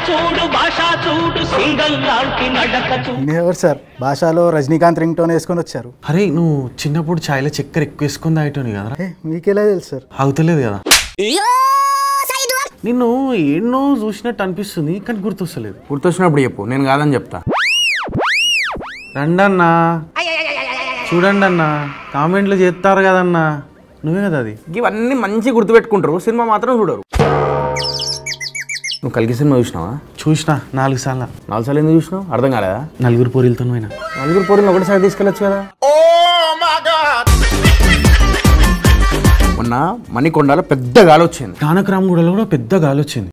చూడు భాష చూడు సింగల్ లాంటి నడక చూడు ఎవరు సార్ భాషలో రజనీకాంత్ రింగ్ టోన్ వేసుకొని వచ్చారు అరే నువ్వు చిన్నప్పుడు ఛాయ్లో చక్కెర ఎక్కువ వేసుకుంది అయిటోని కదరా ఏ మీకెలా తెలుసు సార్ అవుతలేదు కదా నిన్ను ఎన్నో చూసినట్టు అనిపిస్తుంది కానీ గుర్తొస్తలేదు గుర్తొచ్చినప్పుడు చెప్పు నేను కాదని చెప్తా రండి అన్నా చూడండి అన్నా కామెంట్లు చేస్తారు కదన్నా నువ్వే కదా అది ఇవన్నీ మంచి గుర్తుపెట్టుకుంటారు సినిమా మాత్రం చూడరు నువ్వు కలిగి సినిమా చూసినావా చూసిన నాలుగు సార్లు నాలుగు సార్లు ఎందుకు చూసినావు అర్థం కాలేదా నలుగురు పోరీలతో పోయినా నలుగురు పోరిని ఒకటిసారి తీసుకెళ్ళచ్చు కదా మొన్న మణికొండలో పెద్ద గాలి వచ్చింది కానకరామగూడలో కూడా పెద్ద గాలి వచ్చింది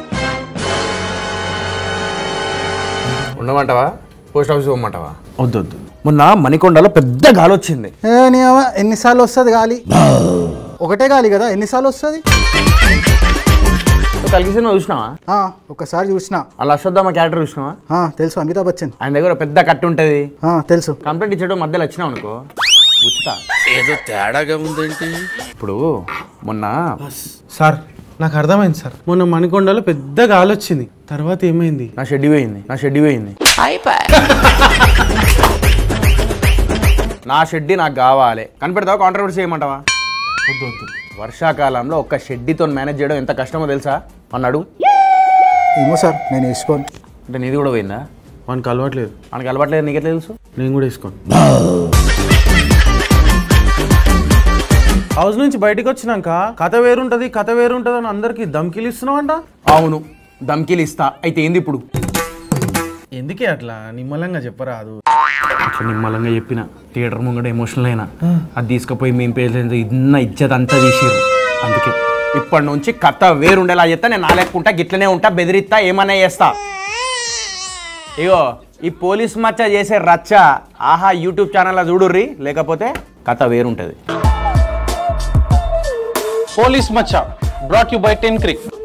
ఉండమంటావా పోస్ట్ ఆఫీస్ పోమంటావా వద్దు వద్దు మొన్న మణికొండలో పెద్ద గాలి వచ్చింది ఏ నీ అవ్వ, ఎన్నిసార్లు వస్తుంది గాలి ఒకటే గాలి కదా ఎన్నిసార్లు వస్తుంది నువ్వు కలిగి సినిమా చూసినావా ఆ, ఒకసారి చూసిన అలా అశ్వత్థామ క్యారెక్టర్ చూసినావా ఆ, తెలుసు అమితాబ్ బచ్చన్ ఆయన దగ్గర పెద్ద కట్టు ఉంటుంది ఆ, తెలుసు కంప్లైంట్ ఇచ్చేటప్పుడు మధ్యలో వచ్చినావు అనుకో ఉచిత ఏదో తేడాగా ఉందేంటి ఇప్పుడు మొన్న సార్ నాకు అర్థమైంది సార్ మొన్న మణికొండలో పెద్ద గాలి వచ్చింది తర్వాత ఏమైంది నా షెడ్డి పోయింది నా షెడ్డి పోయింది నా షెడ్డి నాకు కావాలి కనిపెడతావా కాంట్రవర్సీ చేయమంటావా వద్దు వద్దు వర్షాకాలంలో ఒక్క షెడ్డితో మేనేజ్ చేయడం ఎంత కష్టమో తెలుసా అన్నాడు ఏమో సార్ నేను వేసుకోను అంటే నీది కూడా పోయిందా వానికి అలవాట్లేదు మనకి అలవాట్లేదు నీకెట్లా తెలుసు నేను కూడా వేసుకోను హౌస్ నుంచి బయటకు వచ్చినాక కథ వేరుంటది కథ వేరుంటది అని అందరికి దమ్కిలు ఇస్తున్నావు అంట అవును దమ్కిలు ఇస్తా అయితే ఏంది ఇప్పుడు ఎందుకే అట్లా నిమ్మలంగా చెప్పరాదు అట్లా నిమ్మలంగా చెప్పిన థియేటర్ ముంగడ ఎమోషనల్ అయినా అది తీసుకుపోయి మేము పేరు ఇన్న ఇజ్జత్ అంతా తీసిర్రు అందుకే ఇప్పటి నుంచి కథ వేరుండేలా చెప్తా నేను నాలేకుంటా గిట్లనే ఉంటా బెదిరిస్తా ఏమన్నా చేస్తా ఇగో ఈ పోలీస్ మచ్చ చేసే రచ్చ ఆహా యూట్యూబ్ ఛానల్లో చూడుర్రి లేకపోతే కథ వేరుంటది పోలీస్ మచ్చ brought you by ten Crick